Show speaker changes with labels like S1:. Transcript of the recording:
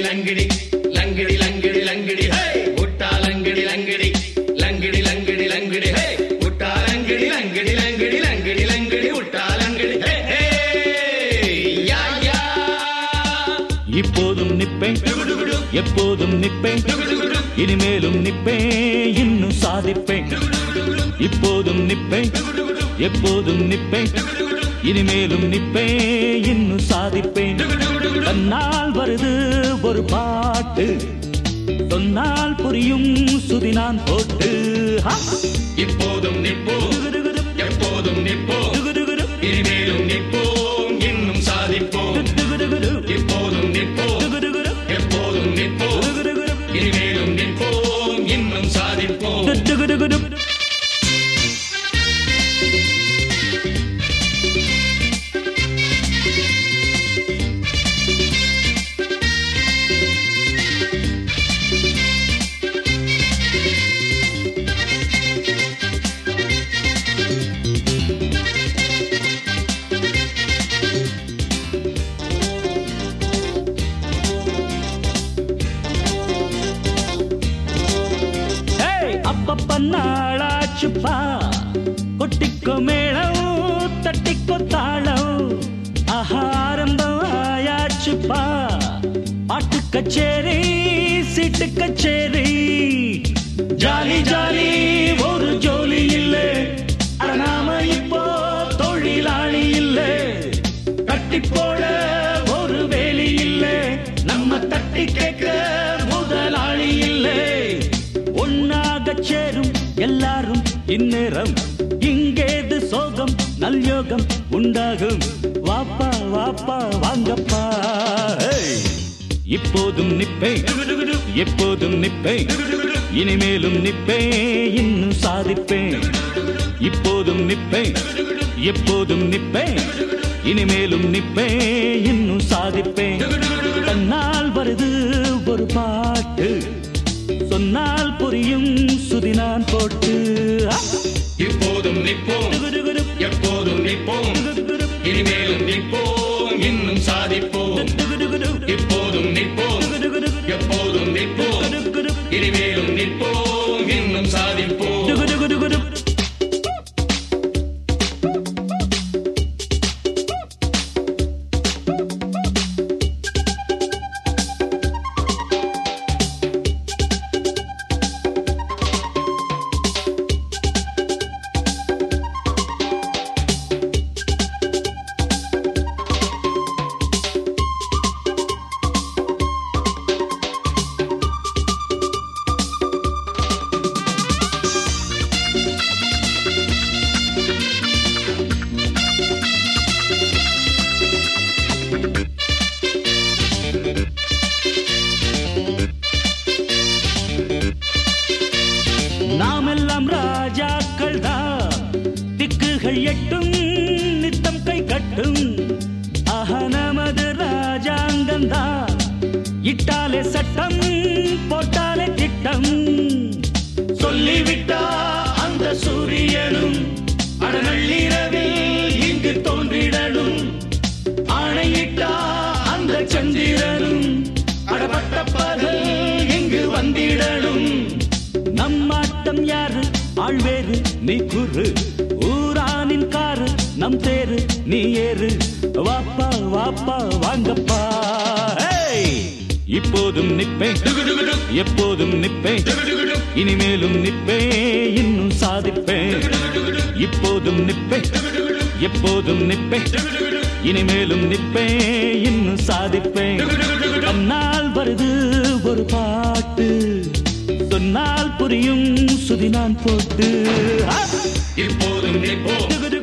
S1: லங்கிடி லங்கிடி லங்கிடி லங்கிடி ஹே உட்டா லங்கிடி லங்கிடி லங்கிடி லங்கிடி லங்கிடி ஹே உட்டா லங்கிடி லங்கிடி லங்கிடி லங்கிடி லங்கிடி உட்டா லங்கிடி ஹே ஹே யா யா
S2: இப்போதும் நிப்பேன்
S1: டுகுடுகுடு
S2: எப்போதும் நிப்பேன்
S1: டுகுடுகுடு
S2: இனிமேலும் நிப்பேன் இன்னும் சாதிப்பேன் இப்போதும் நிப்பேன் எப்போதும் நிப்பேன் இனிமேலும் நிப்பேன் இன்னும் சாதிப்பேன் தன்னால் வருது ஒரு பாட்டு சொன்னால் புரியும் சுதி நான் போட்டு ஹா!
S1: இப்போதும் நிற்போம்
S2: டுகுடுகுடு,
S1: எப்போதும் நிற்போம்
S2: டுகுடுகுடு,
S1: இனிமேலும் நிற்போம் இன்னும் சாதிப்போம்
S2: டுகுடுகுடு,
S1: இப்போதும் நிற்போம்
S2: டுகுடுகுடு,
S1: எப்போதும் நிற்போம்
S2: டுகுடுகுடு,
S1: இனிமேலும் நிற்போம் இன்னும் சாதிப்போம்
S2: டுகுடுகுடு. ஏய், அப்பப்ப நாளாச்சுப்பா கொட்டிக்கோ மேளம் தட்டிக்கோ தாளம் ஆஹாரம்பம் ஆயாச்சுப்பா பாட்டு கச்சேரி சீட்டு கச்சேரி ஜாலி ஜாலி ஒரு ஜோலி இல்ல அட நாம இப்போ தொழிலாளி இல்ல கட்டி போட ஒரு வேலி இல்ல நம்ம தட்டி கேட்க முதலாளி இல்லை ஒன்னாக சேரும் எல்லாரும் இந்நேரம் இங்கேது சோகம் நல்யோகம் உண்டாகும் வாப்பா வாப்பா வாங்கப்பா ஏய், இப்போதும் நிப்பேன் எப்போதும் நிப்பேன் இனிமேலும் நிப்பேன் இன்னும் சாதிப்பேன் இப்போதும் நிப்பேன் எப்போதும் நிப்பேன் இனிமேலும் நிப்பேன் இன்னும் சாதிப்பேன் தன்னால் வருது ஒரு பாட்டு சொன்னால் புரியும் சுதி நான் போட்டு ஆ!
S1: இப்போதும் நிற்போம்
S2: டுகுடுகுடு,
S1: எப்போதும் நிற்போம்
S2: டுகுடுகுடு,
S1: இனிமேலும் நிற்போம் இன்னும் சாதிப்போம்
S2: டுகுடுகுடு,
S1: இப்போதும் நிற்போம்
S2: டுகுடுகுடு,
S1: எப்போதும் நிற்போம்
S2: டுகுடுகுடு,
S1: இனிமேலும் நிற்போம் இன்னும் சாதிப்போம்
S2: டுகுடுகுடுகுடு. நாமெல்லாம் ராஜாக்கள் தான் திக்குகள் எட்டும் நித்தம் கை கட்டும் ஆஹா நமது ராஜாங்கம் தான் இட்டாலே சட்டம் போட்டாலே திட்டம் சொல்லிவிட்டா அந்த சூரியனும் அடநள்ளிரவில் இங்கு தோன்றிடணும் ஆணையிட்டா அந்த சந்திரனும் அடப்பட்ட பகல் இங்கு வந்திடணும் நம்மாட்டம் யாரு ஆழ்வேறு நீ குரு ஊரானின் காரு நம் தேரு நீ ஏறு வாப்பா வாப்பா வாங்கப்பா ஹேய்! இப்போதும் நிப்பேன்
S1: டுகுடுகுடு,
S2: எப்போதும் நிப்பேன்
S1: டுகுடுகுடு,
S2: இனிமேலும் நிப்பேன் இன்னும் சாதிப்பேன் இப்போதும் நிப்பேன் எப்போதும் நிப்பேன் இனிமேலும் நிப்பேன் இன்னும் சாதிப்பேன் தன்னால் வருது ஒரு பாட்டு சொன்னால் புரியும் சுதி நான் போட்டு ஆ!
S1: இப்போதும் நிற்போம்
S2: டுகுடு